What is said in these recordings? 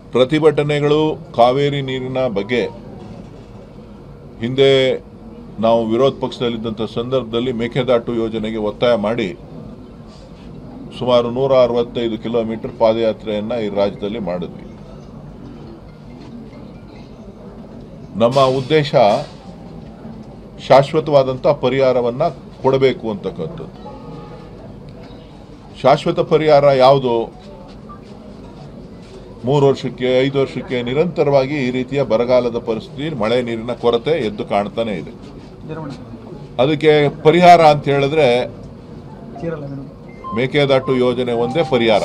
ಪ್ರತಿಭಟನೆಗಳು ಕಾವೇರಿ ನೀರಿನ ಬಗ್ಗೆ ಹಿಂದೆ ನಾವು ವಿರೋಧ ಪಕ್ಷದಲ್ಲಿದ್ದಂಥ ಸಂದರ್ಭದಲ್ಲಿ ಮೇಕೆದಾಟು ಯೋಜನೆಗೆ ಒತ್ತಾಯ ಮಾಡಿ ಸುಮಾರು ನೂರ ಅರವತ್ತೈದು ಕಿಲೋಮೀಟರ್ ಪಾದಯಾತ್ರೆಯನ್ನ ಈ ರಾಜ್ಯದಲ್ಲಿ ಮಾಡಿದ್ವಿ ನಮ್ಮ ಉದ್ದೇಶ ಶಾಶ್ವತವಾದಂಥ ಪರಿಹಾರವನ್ನ ಕೊಡಬೇಕು ಅಂತಕ್ಕಂಥದ್ದು ಶಾಶ್ವತ ಪರಿಹಾರ ಯಾವುದು ಮೂರು ವರ್ಷಕ್ಕೆ ಐದು ವರ್ಷಕ್ಕೆ ನಿರಂತರವಾಗಿ ಈ ರೀತಿಯ ಬರಗಾಲದ ಪರಿಸ್ಥಿತಿ ಮಳೆ ನೀರಿನ ಕೊರತೆ ಎದ್ದು ಕಾಣ್ತಾನೆ ಇದೆ ಅದಕ್ಕೆ ಪರಿಹಾರ ಅಂತ ಹೇಳಿದ್ರೆ ಮೇಕೆದಾಟು ಯೋಜನೆ ಒಂದೇ ಪರಿಹಾರ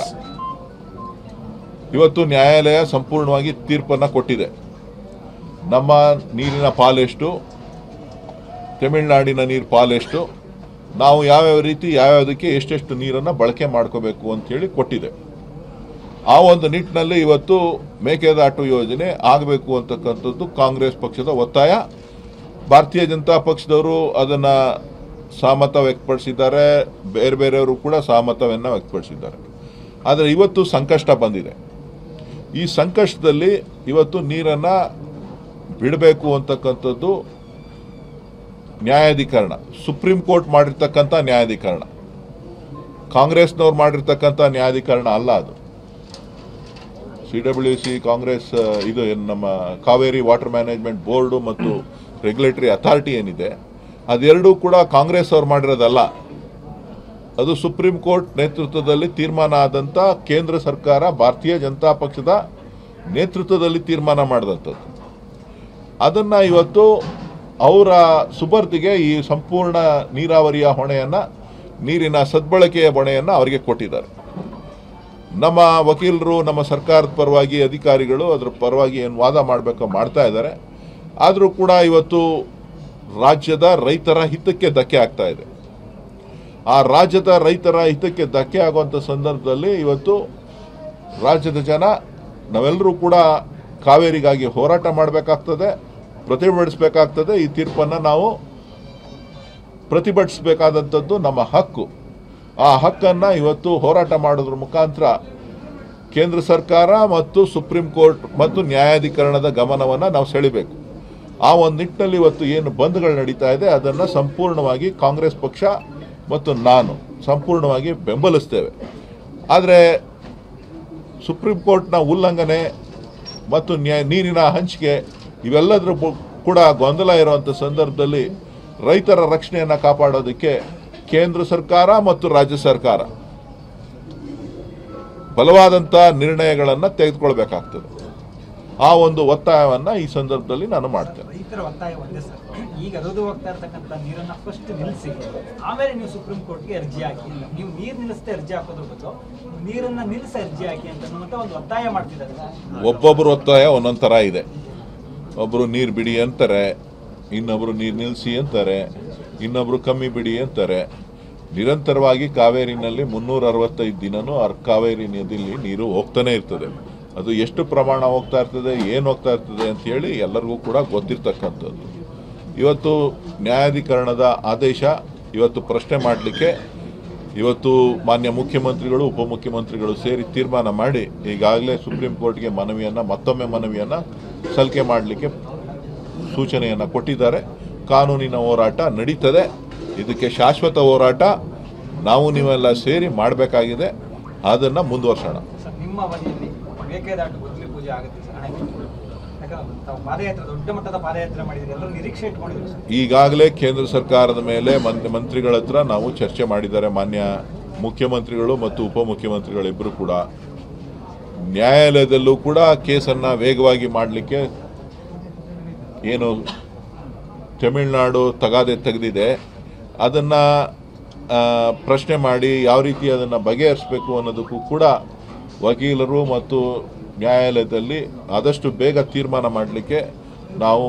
ಇವತ್ತು ನ್ಯಾಯಾಲಯ ಸಂಪೂರ್ಣವಾಗಿ ತೀರ್ಪನ್ನು ಕೊಟ್ಟಿದೆ ನಮ್ಮ ನೀರಿನ ಪಾಲೆಷ್ಟು ತಮಿಳುನಾಡಿನ ನೀರು ಪಾಲೆಷ್ಟು ನಾವು ಯಾವ್ಯಾವ ರೀತಿ ಯಾವ್ಯಾವುದಕ್ಕೆ ಎಷ್ಟೆಷ್ಟು ನೀರನ್ನು ಬಳಕೆ ಮಾಡ್ಕೋಬೇಕು ಅಂತೇಳಿ ಕೊಟ್ಟಿದೆ ಆ ಒಂದು ನಿಟ್ಟಿನಲ್ಲಿ ಇವತ್ತು ಮೇಕೆದಾಟು ಯೋಜನೆ ಆಗಬೇಕು ಅಂತಕ್ಕಂಥದ್ದು ಕಾಂಗ್ರೆಸ್ ಪಕ್ಷದ ಒತ್ತಾಯ ಭಾರತೀಯ ಜನತಾ ಪಕ್ಷದವರು ಅದನ್ನ ಸಹಮತ ವ್ಯಕ್ತಪಡಿಸಿದ್ದಾರೆ ಬೇರೆ ಬೇರೆಯವರು ಕೂಡ ಸಹಮತವನ್ನು ವ್ಯಕ್ತಪಡಿಸಿದ್ದಾರೆ ಆದರೆ ಇವತ್ತು ಸಂಕಷ್ಟ ಬಂದಿದೆ ಈ ಸಂಕಷ್ಟದಲ್ಲಿ ಇವತ್ತು ನೀರನ್ನ ಬಿಡಬೇಕು ಅಂತಕ್ಕಂಥದ್ದು ನ್ಯಾಯಾಧಿಕರಣ ಸುಪ್ರೀಂ ಕೋರ್ಟ್ ಮಾಡಿರ್ತಕ್ಕಂಥ ನ್ಯಾಯಾಧಿಕರಣ ಕಾಂಗ್ರೆಸ್ನವ್ರು ಮಾಡಿರ್ತಕ್ಕಂಥ ನ್ಯಾಯಾಧಿಕರಣ ಅಲ್ಲ ಅದು ಸಿ ಡಬ್ಲ್ಯೂ ಸಿ ಕಾಂಗ್ರೆಸ್ ಆ, ಇದು ಏನು ನಮ್ಮ ಕಾವೇರಿ ವಾಟರ್ ಮ್ಯಾನೇಜ್ಮೆಂಟ್ ಬೋರ್ಡು ಮತ್ತು ರೆಗ್ಯುಲೇಟರಿ ಅಥಾರಿಟಿ ಏನಿದೆ ಅದೆರಡೂ ಕೂಡ ಕಾಂಗ್ರೆಸ್ ಅವ್ರು ಮಾಡಿರೋದಲ್ಲ ಅದು ಸುಪ್ರೀಂ ಕೋರ್ಟ್ ನೇತೃತ್ವದಲ್ಲಿ ತೀರ್ಮಾನ ಆದಂಥ ಕೇಂದ್ರ ಸರ್ಕಾರ ಭಾರತೀಯ ಜನತಾ ಪಕ್ಷದ ನೇತೃತ್ವದಲ್ಲಿ ತೀರ್ಮಾನ ಮಾಡಿದಂಥದ್ದು ಅದನ್ನು ಇವತ್ತು ಅವರ ಸುಬರ್ದಿಗೆ ಈ ಸಂಪೂರ್ಣ ನೀರಾವರಿಯ ಹೊಣೆಯನ್ನು ನೀರಿನ ಸದ್ಬಳಕೆಯ ಹೊಣೆಯನ್ನು ಅವರಿಗೆ ಕೊಟ್ಟಿದ್ದಾರೆ ನಮ್ಮ ವಕೀಲರು ನಮ್ಮ ಸರ್ಕಾರದ ಪರವಾಗಿ ಅಧಿಕಾರಿಗಳು ಅದರ ಪರವಾಗಿ ಏನು ವಾದ ಮಾಡಬೇಕೋ ಮಾಡ್ತಾ ಇದ್ದಾರೆ ಆದರೂ ಕೂಡ ಇವತ್ತು ರಾಜ್ಯದ ರೈತರ ಹಿತಕ್ಕೆ ಧಕ್ಕೆ ಆಗ್ತಾ ಇದೆ ಆ ರಾಜ್ಯದ ರೈತರ ಹಿತಕ್ಕೆ ಧಕ್ಕೆ ಆಗುವಂಥ ಸಂದರ್ಭದಲ್ಲಿ ಇವತ್ತು ರಾಜ್ಯದ ಜನ ನಾವೆಲ್ಲರೂ ಕೂಡ ಕಾವೇರಿಗಾಗಿ ಹೋರಾಟ ಮಾಡಬೇಕಾಗ್ತದೆ ಪ್ರತಿಭಟಿಸಬೇಕಾಗ್ತದೆ ಈ ತೀರ್ಪನ್ನು ನಾವು ಪ್ರತಿಭಟಿಸಬೇಕಾದಂಥದ್ದು ನಮ್ಮ ಹಕ್ಕು ಆ ಹಕ್ಕನ್ನು ಇವತ್ತು ಹೋರಾಟ ಮಾಡೋದ್ರ ಮುಖಾಂತರ ಕೇಂದ್ರ ಸರ್ಕಾರ ಮತ್ತು ಸುಪ್ರೀಂ ಕೋರ್ಟ್ ಮತ್ತು ನ್ಯಾಯಾಧಿಕರಣದ ಗಮನವನ್ನು ನಾವು ಸೆಳಿಬೇಕು ಆ ಒಂದು ನಿಟ್ಟಿನಲ್ಲಿ ಇವತ್ತು ಏನು ಬಂದ್ಗಳು ನಡೀತಾ ಇದೆ ಅದನ್ನು ಸಂಪೂರ್ಣವಾಗಿ ಕಾಂಗ್ರೆಸ್ ಪಕ್ಷ ಮತ್ತು ನಾನು ಸಂಪೂರ್ಣವಾಗಿ ಬೆಂಬಲಿಸ್ತೇವೆ ಆದರೆ ಸುಪ್ರೀಂ ಕೋರ್ಟ್ನ ಉಲ್ಲಂಘನೆ ಮತ್ತು ನ್ಯಾಯ ನೀರಿನ ಹಂಚಿಕೆ ಇವೆಲ್ಲದರ ಬು- ಕೂಡ ಗೊಂದಲ ಇರುವಂಥ ಸಂದರ್ಭದಲ್ಲಿ ರೈತರ ರಕ್ಷಣೆಯನ್ನು ಕಾಪಾಡೋದಕ್ಕೆ ಕೇಂದ್ರ ಸರ್ಕಾರ ಮತ್ತು ರಾಜ್ಯ ಸರ್ಕಾರ ಬಲವಾದಂಥ ನಿರ್ಣಯಗಳನ್ನು ತೆಗೆದುಕೊಳ್ಬೇಕಾಗ್ತದೆ ಆ ಒಂದು ಒತ್ತಾಯವನ್ನು ಈ ಸಂದರ್ಭದಲ್ಲಿ ನಾನು ಮಾಡ್ತೇನೆ ರೈತರ ಒತ್ತಾಯ ಒಂದೇ ಸರ್ ಈಗ ಹರಿದು ಹೋಗ್ತಾ ಇರ್ತಕ್ಕಂಥ ನೀರನ್ನ ಫಸ್ಟ್ ನಿಲ್ಲಿಸಿ ಆಮೇಲೆ ನೀವು ಸುಪ್ರೀಂ ಕೋರ್ಟ್ಗೆ ಅರ್ಜಿ ಹಾಕಿ ನೀವು ನೀರು ನಿಲ್ಲಿಸದೆ ಅರ್ಜಿ ಹಾಕೋದ್ರ ಬದಲು ನೀರನ್ನ ನಿಲ್ಲಿಸಿ ಅರ್ಜಿ ಹಾಕಿ ಅಂತ ಅನ್ನುವಂಥ ಒಂದು ಒತ್ತಾಯ ಮಾಡ್ತಿದ್ದಾರೆ ಸರ್. ಒಬ್ಬೊಬ್ಬರ ಒತ್ತಾಯ ಒಂದೊಂದು ಥರ ಇದೆ ಒಬ್ಬರು ನೀರು ಬಿಡಿ ಅಂತಾರೆ ಇನ್ನೊಬ್ಬರು ನೀರು ನಿಲ್ಲಿಸಿ ಅಂತಾರೆ ಇನ್ನೊಬ್ಬರು ಕಮ್ಮಿ ಬಿಡಿ ಅಂತಾರೆ ನಿರಂತರವಾಗಿ ಕಾವೇರಿನಲ್ಲಿ ಮುನ್ನೂರ ಅರವತ್ತೈದು ದಿನನೂ ಅರ್ ಕಾವೇರಿ ನದಿಲಿ ನೀರು ಹೋಗ್ತಾನೆ ಇರ್ತದೆ ಅದು ಎಷ್ಟು ಪ್ರಮಾಣ ಹೋಗ್ತಾ ಇರ್ತದೆ ಏನು ಹೋಗ್ತಾ ಇರ್ತದೆ ಅಂತ ಹೇಳಿ ಎಲ್ಲರಿಗೂ ಕೂಡ ಗೊತ್ತಿರ್ತಕ್ಕಂಥದ್ದು ಇವತ್ತು ನ್ಯಾಯಾಧಿಕರಣದ ಆದೇಶ ಇವತ್ತು ಪ್ರಶ್ನೆ ಮಾಡಲಿಕ್ಕೆ ಇವತ್ತು ಮಾನ್ಯ ಮುಖ್ಯಮಂತ್ರಿಗಳು ಉಪಮುಖ್ಯಮಂತ್ರಿಗಳು ಸೇರಿ ತೀರ್ಮಾನ ಮಾಡಿ ಈಗಾಗಲೇ ಸುಪ್ರೀಂ ಕೋರ್ಟ್ಗೆ ಮನವಿಯನ್ನು ಮತ್ತೊಮ್ಮೆ ಮನವಿಯನ್ನು ಸಲ್ಲಿಕೆ ಮಾಡಲಿಕ್ಕೆ ಸೂಚನೆಯನ್ನು ಕೊಟ್ಟಿದ್ದಾರೆ ಕಾನೂನಿನ ಹೋರಾಟ ನಡೀತದೆ ಇದಕ್ಕೆ ಶಾಶ್ವತ ಹೋರಾಟ ನಾವು ನೀವೆಲ್ಲ ಸೇರಿ ಮಾಡಬೇಕಾಗಿದೆ ಅದನ್ನು ಮುಂದುವರ್ಸೋಣ ಸರ್ ನಿಮ್ಮ ಅವಧಿಯಲ್ಲಿ ಮೇಕೆದಾಟು ಗುದ್ಲಿ ಪೂಜೆ ಆಗುತ್ತೆ ಸರ್ ಅಣೆಕಟ್ಟು ಯಾಕಂದ್ರೆ ತಾವು ಪಾದಯಾತ್ರೆ ದೊಡ್ಡ ಮಟ್ಟದ ಪಾದಯಾತ್ರೆ ಮಾಡಿದ್ರೆ ಎಲ್ಲರೂ ನಿರೀಕ್ಷೆ ಇಟ್ಕೊಂಡಿದ್ರು ಸರ್ ಈಗಾಗಲೇ ಕೇಂದ್ರ ಸರ್ಕಾರದ ಮೇಲೆ ಮನ್ ಮಂತ್ರಿಗಳ ಹತ್ರ ನಾವು ಚರ್ಚೆ ಮಾಡಿದ್ದಾರೆ ಮಾನ್ಯ ಮುಖ್ಯಮಂತ್ರಿಗಳು ಮತ್ತು ಉಪಮುಖ್ಯಮಂತ್ರಿಗಳಿಬ್ಬರು ಕೂಡ ನ್ಯಾಯಾಲಯದಲ್ಲೂ ಕೂಡ ಕೇಸನ್ನು ವೇಗವಾಗಿ ಮಾಡಲಿಕ್ಕೆ ಏನು ತಮಿಳುನಾಡು ತಗಾದೆ ತೆಗೆದಿದೆ ಅದನ್ನು ಪ್ರಶ್ನೆ ಮಾಡಿ ಯಾವ ರೀತಿ ಅದನ್ನು ಬಗೆಹರಿಸಬೇಕು ಅನ್ನೋದಕ್ಕೂ ಕೂಡ ವಕೀಲರು ಮತ್ತು ನ್ಯಾಯಾಲಯದಲ್ಲಿ ಆದಷ್ಟು ಬೇಗ ತೀರ್ಮಾನ ಮಾಡಲಿಕ್ಕೆ ನಾವು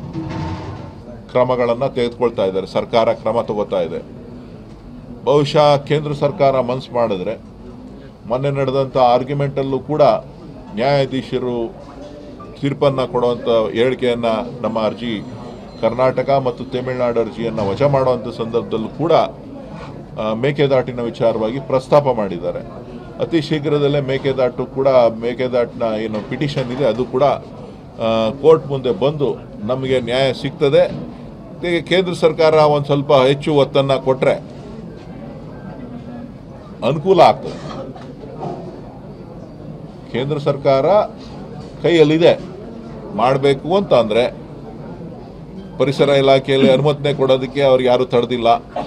ಕ್ರಮಗಳನ್ನು ತೆಗೆದುಕೊಳ್ತಾ ಇದ್ದಾರೆ ಸರ್ಕಾರ ಕ್ರಮ ತಗೋತಾ ಇದೆ ಬಹುಶಃ ಕೇಂದ್ರ ಸರ್ಕಾರ ಮನಸ್ಸು ಮಾಡಿದ್ರೆ ಮೊನ್ನೆ ನಡೆದಂಥ ಆರ್ಗ್ಯುಮೆಂಟಲ್ಲೂ ಕೂಡ ನ್ಯಾಯಾಧೀಶರು ತೀರ್ಪನ್ನು ಕೊಡುವಂಥ ಹೇಳಿಕೆಯನ್ನು ನಮ್ಮ ಅರ್ಜಿ ಕರ್ನಾಟಕ ಮತ್ತು ತಮಿಳುನಾಡು ಅರ್ಜಿಯನ್ನು ವಜಾ ಮಾಡುವಂಥ ಸಂದರ್ಭದಲ್ಲೂ ಕೂಡ ಆ, ಮೇಕೆದಾಟಿನ ವಿಚಾರವಾಗಿ ಪ್ರಸ್ತಾಪ ಮಾಡಿದ್ದಾರೆ ಅತಿ ಶೀಘ್ರದಲ್ಲೇ ಮೇಕೆದಾಟು ಕೂಡ ಮೇಕೆದಾಟಿನ ಏನು ಪಿಟಿಷನ್ ಇದೆ ಅದು ಕೂಡ ಕೋರ್ಟ್ ಮುಂದೆ ಬಂದು ನಮಗೆ ನ್ಯಾಯ ಸಿಗ್ತದೆ ಜೊತೆಗೆ ಕೇಂದ್ರ ಸರ್ಕಾರ ಒಂದು ಸ್ವಲ್ಪ ಹೆಚ್ಚು ಒತ್ತನ್ನು ಕೊಟ್ಟರೆ ಅನುಕೂಲ ಆಗ್ತದೆ ಕೇಂದ್ರ ಸರ್ಕಾರ ಕೈಯಲ್ಲಿದೆ ಮಾಡಬೇಕು ಅಂತ ಅಂದರೆ ಪರಿಸರ ಇಲಾಖೆಯಲ್ಲಿ ಅನುಮತಿನೇ ಕೊಡೋದಕ್ಕೆ ಅವ್ರಿಗೆ ಯಾರು ತಡೆದಿಲ್ಲ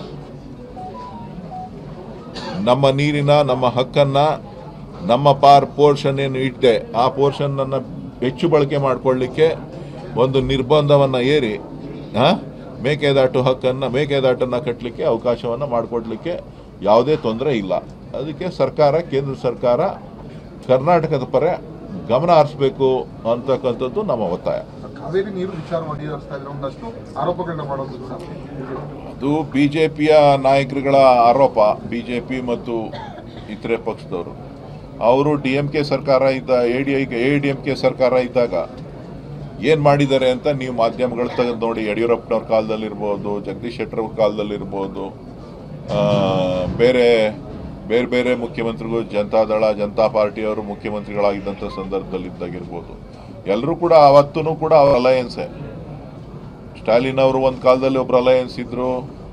ನಮ್ಮ ನೀರಿನ ನಮ್ಮ ಹಕ್ಕನ್ನ ನಮ್ಮ ಪಾರ್ ಪೋರ್ಷನ್ ಏನು ಇಟ್ಟಿದೆ ಆ ಪೋರ್ಷನ್ನನ್ನು ಹೆಚ್ಚು ಬಳಕೆ ಮಾಡಿಕೊಳ್ಳಿಕ್ಕೆ ಒಂದು ನಿರ್ಬಂಧವನ್ನು ಏರಿ ಆ, ಮೇಕೆದಾಟು ಹಕ್ಕನ್ನು ಮೇಕೆದಾಟನ್ನು ಕಟ್ಟಲಿಕ್ಕೆ ಅವಕಾಶವನ್ನು ಮಾಡಿಕೊಡ್ಲಿಕ್ಕೆ ಯಾವುದೇ ತೊಂದರೆ ಇಲ್ಲ ಅದಕ್ಕೆ ಸರ್ಕಾರ ಕೇಂದ್ರ ಸರ್ಕಾರ ಕರ್ನಾಟಕದ ಪರ ಗಮನ ಹರಿಸ್ಬೇಕು ಅಂತಕ್ಕಂಥದ್ದು ನಮ್ಮ ಒತ್ತಾಯ ಕಾವೇರಿ ನೀರು ವಿಚಾರ ಮಾಡಿ ಹರಿಸ್ತಾ ಇದ್ರೆ ಒಂದಷ್ಟು ಆರೋಪಗಳನ್ನ ಮಾಡೋದು ಸರ್ ಅದು ಬಿ ಜೆ ಪಿಯ ನಾಯಕರುಗಳ ಆರೋಪ ಬಿ ಜೆ ಪಿ ಮತ್ತು ಇತರೆ ಪಕ್ಷದವರು ಅವರು ಡಿ ಎಂ ಕೆ ಸರ್ಕಾರ ಇದ್ದ D M K ಸರ್ಕಾರ ಇದ್ದಾಗ ಏನು ಮಾಡಿದ್ದಾರೆ ಅಂತ ನೀವು ಮಾಧ್ಯಮಗಳು ತೆಗೆದು ನೋಡಿ ಯಡಿಯೂರಪ್ಪನವ್ರ ಕಾಲದಲ್ಲಿರ್ಬೋದು ಜಗದೀಶ್ ಶೆಟ್ಟರ್ ಅವ್ರ ಕಾಲದಲ್ಲಿರ್ಬೋದು ಆ, ಬೇರೆ ಬೇರೆ ಬೇರೆ ಮುಖ್ಯಮಂತ್ರಿಗಳು ಜನತಾದಳ ಜನತಾ ಪಾರ್ಟಿಯವರು ಮುಖ್ಯಮಂತ್ರಿಗಳಾಗಿದ್ದಂಥ ಸಂದರ್ಭದಲ್ಲಿದ್ದಾಗಿರ್ಬೋದು ಎಲ್ಲರೂ ಕೂಡ ಅವತ್ತೂ ಕೂಡ ಅವ್ರ ಅಲಯನ್ಸೇ ಸ್ಟಾಲಿನ್ ಅವರು ಒಂದು ಕಾಲದಲ್ಲಿ ಒಬ್ರು ಅಲಯನ್ಸ್ ಇದ್ರು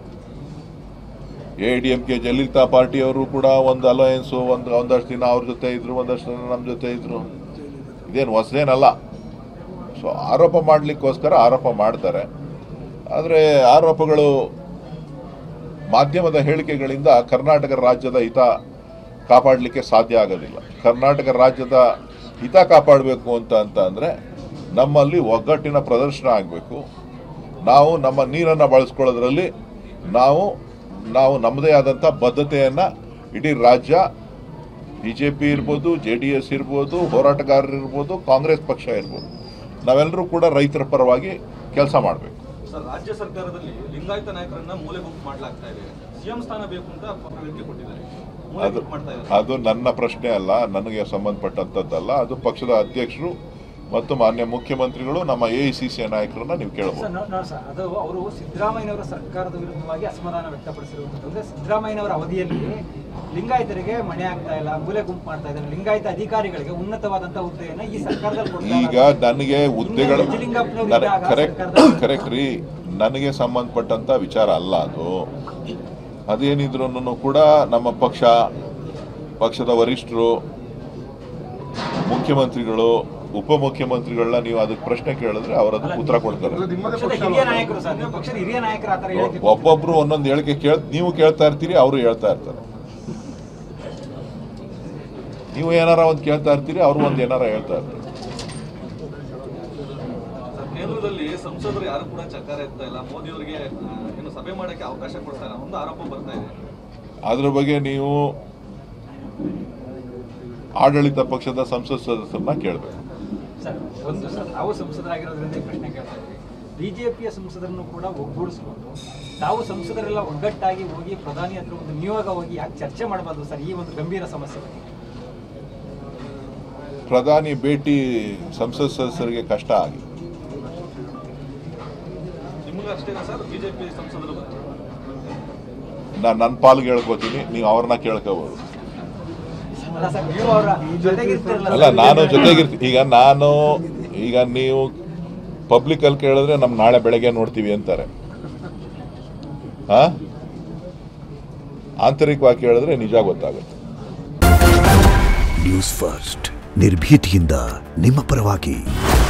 D M ADMK Jayalalithaa ಪಾರ್ಟಿಯವರು ಕೂಡ ಒಂದು ಅಲಯನ್ಸು ಒಂದು ಒಂದಷ್ಟು ದಿನ ಅವ್ರ ಜೊತೆ ಇದ್ರು ಒಂದಷ್ಟು ದಿನ ನಮ್ಮ ಜೊತೆ ಇದ್ರು ಇದೇನು ಹೊಸದೇನಲ್ಲ ಸೊ ಆರೋಪ ಮಾಡಲಿಕ್ಕೋಸ್ಕರ ಆರೋಪ ಮಾಡ್ತಾರೆ ಆದರೆ ಆರೋಪಗಳು ಮಾಧ್ಯಮದ ಹೇಳಿಕೆಗಳಿಂದ ಕರ್ನಾಟಕ ರಾಜ್ಯದ ಹಿತ ಕಾಪಾಡಲಿಕ್ಕೆ ಸಾಧ್ಯ ಆಗೋದಿಲ್ಲ ಕರ್ನಾಟಕ ರಾಜ್ಯದ ಹಿತ ಕಾಪಾಡಬೇಕು ಅಂತ ಅಂತ ಅಂದರೆ ನಮ್ಮಲ್ಲಿ ಒಗ್ಗಟ್ಟಿನ ಪ್ರದರ್ಶನ ಆಗಬೇಕು ನಾವು ನಮ್ಮ ನೀರನ್ನು ಬಳಸ್ಕೊಳ್ಳೋದ್ರಲ್ಲಿ ನಾವು ನಾವು ನಮ್ಮದೇ ಆದಂಥ ಬದ್ಧತೆಯನ್ನು ಇಡೀ ರಾಜ್ಯ ಬಿ ಜೆ ಪಿ ಇರ್ಬೋದು ಜೆ ಡಿ ಎಸ್ ಇರ್ಬೋದು ಹೋರಾಟಗಾರರು ಇರ್ಬೋದು ಕಾಂಗ್ರೆಸ್ ಪಕ್ಷ ಇರ್ಬೋದು ನಾವೆಲ್ಲರೂ ಕೂಡ ರೈತರ ಪರವಾಗಿ ಕೆಲಸ ಮಾಡಬೇಕು ಸರ್ ರಾಜ್ಯ ಸರ್ಕಾರದಲ್ಲಿ ಲಿಂಗಾಯತ ನಾಯಕರನ್ನ ಮೂಲೆ ಗುಂಪು ಮಾಡ್ಲಾಗ್ತಾ ಇದೆ ಸಿಎಂ ಸ್ಥಾನ ಬೇಕು ಅಂತ ಪಕ್ಕ ಹೇಳಿಕೆ ಕೊಟ್ಟಿದ್ದಾರೆ ಮೂಲೆ ಅದು ಗುಂಪು ಮಾಡ್ತಾ ಇದ್ದಾರೆ ಅದು ನನ್ನ ಪ್ರಶ್ನೆ ಅಲ್ಲ ನನಗೆ ಸಂಬಂಧಪಟ್ಟಂಥದ್ದಲ್ಲ ಅದು ಪಕ್ಷದ ಅಧ್ಯಕ್ಷರು ಮತ್ತು ಮಾನ್ಯ ಮುಖ್ಯಮಂತ್ರಿಗಳು ನಮ್ಮ ಎ ಐ ಸಿ ಸಿ ನಾಯಕರನ್ನ ನೀವು ಕೇಳಬಹುದು ಸರ್ ನೋ- ನೋಡಿ ಸರ್ ಅದು ಅವರು ಸಿದ್ದರಾಮಯ್ಯನವರ ಸರ್ಕಾರದ ವಿರುದ್ಧವಾಗಿ ಅಸಮಾಧಾನ ವ್ಯಕ್ತಪಡಿಸಿರುವಂಥದ್ದು ಅಂದ್ರೆ ಸಿದ್ದರಾಮಯ್ಯನವರ ಅವಧಿಯಲ್ಲಿ ಲಿಂಗಾಯತರಿಗೆ ಮಣೆ ಆಗ್ತಾ ಇಲ್ಲ ಮೂಲೆ ಗುಂಪು ಮಾಡ್ತಾ ಇದ್ದಾರೆ ಲಿಂಗಾಯತ ಅಧಿಕಾರಿಗಳಿಗೆ ಉನ್ನತವಾದಂತ ಹುದ್ದೆಯನ್ನ ಈ ಸರ್ಕಾರದಲ್ಲಿ ಕೊಡ್ತಾ ಈಗ ಇಲ್ಲ. ನನಗೆ ಹುದ್ದೆಗಳು ಹಿಂದೆ ನಿಜಲಿಂಗಪ್ಪನವ್ರು ಇದ್ದಾಗ ಕರೆಕ್ಟ್ ಸರ್ಕಾರದಲ್ಲಿ- ಕರೆಕ್ಟ್ ರೀ ನನಗೆ ಸಂಬಂಧಪಟ್ಟಂತ ವಿಚಾರ ಅಲ್ಲ ಅದು ಅದೇನಿದ್ರು ಕೂಡ ನಮ್ಮ ಪಕ್ಷ ಪಕ್ಷದ ವರಿಷ್ಠರು ಮುಖ್ಯಮಂತ್ರಿಗಳು ಉಪಮುಖ್ಯಮಂತ್ರಿಗಳನ್ನ ನೀವು ಅದಕ್ಕೆ ಪ್ರಶ್ನೆ ಕೇಳಿದ್ರೆ ಅವರು ಅದಕ್ಕೆ ಉತ್ತರ ಕೊಡ್ತಾರೆ ಅದು ನಿಮ್ಮದೇ ಪಕ್ಷದ ಪಕ್ಷ ಹಿರಿಯ ಅಲ್ವಾ? ನಾಯಕರು ಸರ್ ನೀವು ಪಕ್ಷದ ಹಿರಿಯ ನಾಯಕರು ಆತರ ಹೇಳಿಕೆ ಒಬ್ಬೊಬ್ರು ಒಂದೊಂದು ಹೇಳಿಕೆ ಕೇಳ್ ನೀವು ಕೇಳ್ತಾ ಇರ್ತೀರಿ ಅವರು ಹೇಳ್ತಾ ಇರ್ತಾರೆ ನೀವು ಏನಾರ ಒಂದು ಕೇಳ್ತಾ ಇರ್ತೀರಿ ಅವರು ಒಂದು ಏನಾರ ಹೇಳ್ತಾ ಇರ್ತಾರೆ ಸರ್ ಕೇಂದ್ರದಲ್ಲಿ ಸಂಸದರು ಯಾರು ಕೂಡ ಚಕಾರ ಎತ್ತಾ ಇಲ್ಲ ಮೋದಿ ಅವರಿಗೆ ಏನು ಸಭೆ ಮಾಡಕ್ಕೆ ಅವಕಾಶ ಕೊಡ್ತಾ ಇಲ್ಲ ಒಂದು ಆರೋಪ ಬರ್ತಾ ಇದೆ ಅದ್ರ ಬಗ್ಗೆ ನೀವು ಆಡಳಿತ ಪಕ್ಷದ ಸಂಸತ್ ಸದಸ್ಯರನ್ನ ಕೇಳಬೇಕು ಸರ್ ಒಂದು ಸರ್ ತಾವು ಸಂಸದರಾಗಿರೋದ್ರಿಂದ ಈ ಪ್ರಶ್ನೆ ಕೇಳ್ತಾ ಇದ್ದೀವಿ ಬಿಜೆಪಿಯ ಸಂಸದರನ್ನು ಕೂಡ ಒಗ್ಗೂಡಿಸ್ಕೊಂಡು ತಾವು ಸಂಸದರೆಲ್ಲ ಒಗ್ಗಟ್ಟಾಗಿ ಹೋಗಿ ಪ್ರಧಾನಿ ಹತ್ರ ಒಂದು ನಿಯೋಗ ಹೋಗಿ ಯಾಕೆ ಚರ್ಚೆ ಮಾಡಬಾರ್ದು ಸರ್ ಈ ಒಂದು ಗಂಭೀರ ಸಮಸ್ಯೆ ಬಗ್ಗೆ ಪ್ರಧಾನಿ ಭೇಟಿ ಸಂಸತ್ ಸದಸ್ಯರಿಗೆ ಕಷ್ಟ ಆಗಿದೆ ನಿಮ್ಗೆ ಅಷ್ಟೇನಾ ಸರ್ ಬಿಜೆಪಿ ಸಂಸದರು ನಾನು ನನ್ನ ಪಾಲ್ಗೆ ಹೇಳ್ಕೊತೀನಿ ನೀವು ಅವ್ರನ್ನ ಕೇಳ್ಕೋಬೋದು ಅಲ್ಲ ಸರ್ ನೀವು ಅವರ ಜೊತೆಗಿರ್ತಿರಲ್ಲ ಅಲ್ಲ ನಾನು ಜೊತೆಗಿರ್ತೀನಿ ಈಗ ನಾನು ಈಗ ನೀವು ಪಬ್ಲಿಕಲ್ಲಿ ಕೇಳಿದ್ರೆ ನಮ್ ನಾಳೆ ಬೆಳಗ್ಗೆ ನೋಡ್ತೀವಿ ಅಂತಾರೆ ಹಾ ಆಂತರಿಕವಾಗಿ ಕೇಳಿದ್ರೆ ನಿಜ ಗೊತ್ತಾಗುತ್ತೆ ನ್ಯೂಸ್ ಫಸ್ಟ್ ನಿರ್ಭೀತಿಯಿಂದ ನಿಮ್ಮ ಪರವಾಗಿ